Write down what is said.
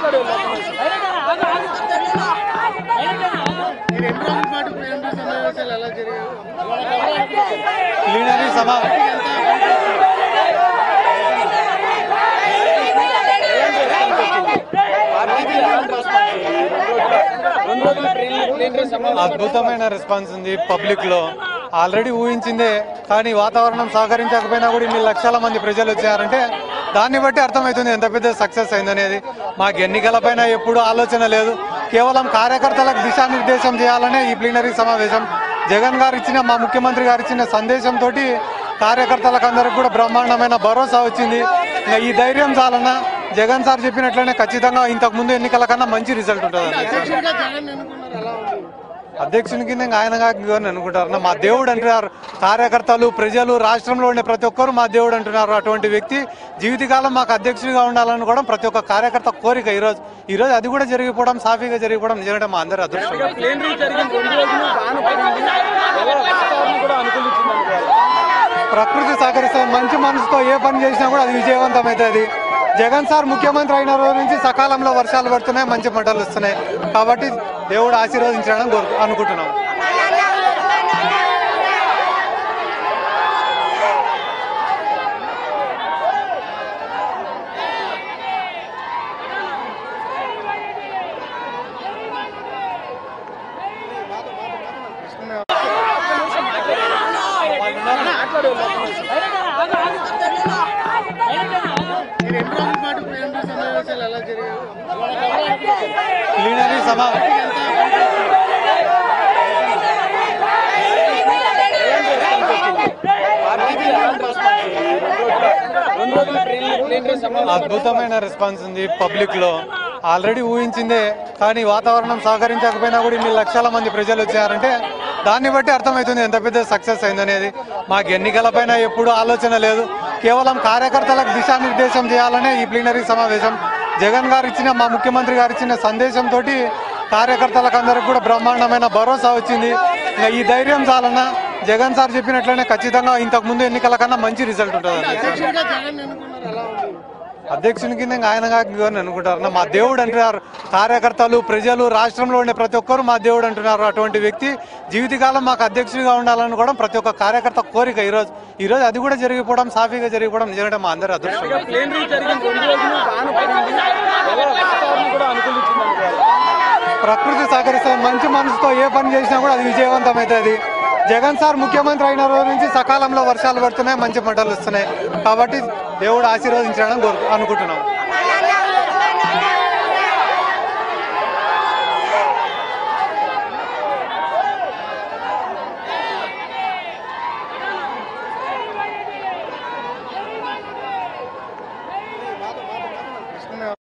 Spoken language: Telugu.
ఈ రెండు రోజుల పాటు ప్లేనరీ సమావేశాలు ఎలా జరిగాయి ప్లీనరీ సమా అద్భుతమైన రెస్పాన్స్ ఉంది పబ్లిక్ లో ఆల్రెడీ ఊహించిందే కానీ వాతావరణం సహకరించకపోయినా కూడా ఇన్ని లక్షల మంది ప్రజలు వచ్చారంటే దాన్ని బట్టి అర్థమవుతుంది ఎంత పెద్ద సక్సెస్ అయిందనేది మాకు ఎన్నికలపైన ఎప్పుడు ఆలోచన లేదు కేవలం కార్యకర్తలకు దిశానిర్దేశం చేయాలనే ఈ ప్లీనరీ సమావేశం జగన్ గారు ఇచ్చిన మా ముఖ్యమంత్రి గారు ఇచ్చిన సందేశంతో కార్యకర్తలకు అందరికి కూడా బ్రహ్మాండమైన భరోసా వచ్చింది ఇంకా ఈ ధైర్యం చాలన్నా జగన్ సార్ చెప్పినట్లనే ఖచ్చితంగా ఇంతకు ముందు ఎన్నికల కన్నా మంచి రిజల్ట్ ఉంటుంది అధ్యక్షుడిగా జగన్ ఎన్నుకున్నారు ఎలా ఉంది అధ్యక్షునికి ఇంకా ఆయనగా అని అనుకుంటారు నా మా దేవుడు అంటున్నారు కార్యకర్తలు ప్రజలు రాష్ట్రంలో ఉండే ప్రతి ఒక్కరు మా దేవుడు అంటున్నారు అటువంటి వ్యక్తి జీవితకాలం మాకు అధ్యక్షుడిగా ఉండాలని కూడా ప్రతి ఒక్క కార్యకర్త కోరిక ఈరోజు ఈ రోజు అది కూడా జరిగిపోవడం సాఫీగా జరిగిపోవడం నిజంగా మా అందరి అదృష్టం ప్లేనరీ జరిగిన రెండు రోజులు బాగా పడింది ఎలా వాతావరణం కూడా అనుకూలించింది అనుకోవాలి ప్రకృతి సహకరిస్తే మంచి మనసుతో ఏ పని చేసినా కూడా అది విజయవంతం అవుతుంది జగన్ సార్ ముఖ్యమంత్రి అయిన రోజు నుంచి సకాలంలో వర్షాలు పడుతున్నాయి మంచి పంటలు వస్తున్నాయి కాబట్టి దేవుడు ఆశీర్వదించడం కోరు అనుకుంటున్నాం ఈ రెండు రోజుల పాటు ప్లేనరీ సమావేశాలు ఎలా జరిగాయి ప్లీనరీ సమా రెండు రోజులు ప్లేనరీ సమావేశం అద్భుతమైన రెస్పాన్స్ ఉంది పబ్లిక్ లో ఆల్రెడీ ఊహించిందే కానీ వాతావరణం సహకరించకపోయినా కూడా ఇన్ని లక్షల మంది ప్రజలు వచ్చారంటే దాన్ని బట్టి అర్థమవుతుంది ఎంత పెద్ద సక్సెస్ అయిందనేది మాకు ఎన్నికలపైన ఎప్పుడు ఆలోచన లేదు కేవలం కార్యకర్తలకు దిశానిర్దేశం చేయాలనే ఈ ప్లీనరీ సమావేశం జగన్ గారు ఇచ్చిన మా ముఖ్యమంత్రి గారు ఇచ్చిన సందేశంతో కార్యకర్తలకు అందరికి కూడా బ్రహ్మాండమైన భరోసా వచ్చింది ఇంకా ఈ ధైర్యం చాలన్నా జగన్ సార్ చెప్పినట్లనే ఖచ్చితంగా ఇంతకు ముందు ఎన్నికల కన్నా మంచి రిజల్ట్ ఉంటుంది అధ్యక్షుడిగా జగన్ ఎన్నుకున్నారు ఎలా ఉంది అధ్యక్షునికి ఇంకా ఆయనగా అని అనుకుంటారు నా మా దేవుడు అంటున్నారు కార్యకర్తలు ప్రజలు రాష్ట్రంలో ఉండే ప్రతి ఒక్కరు మా దేవుడు అంటున్నారు అటువంటి వ్యక్తి జీవితకాలం మాకు అధ్యక్షుడిగా ఉండాలని కూడా ప్రతి ఒక్క కార్యకర్త కోరిక ఈరోజు ఈ రోజు అది కూడా జరిగిపోవడం సాఫీగా జరిగిపోవడం నిజంగా మా అందరి అదృష్టం ప్లేనరీ జరిగిన రెండు రోజులు బాగా పడింది ఎలా వాతావరణం కూడా అనుకూలించింది అనుకోవాలి ప్రకృతి సహకరిస్తే మంచి మనసుతో ఏ పని చేసినా కూడా అది విజయవంతం అవుతుంది జగన్ సార్ ముఖ్యమంత్రి అయిన రోజు నుంచి సకాలంలో వర్షాలు పడుతున్నాయి మంచి పంటలు వస్తున్నాయి కాబట్టి దేవుడు ఆశీర్వదించడం కోరు అనుకుంటున్నాం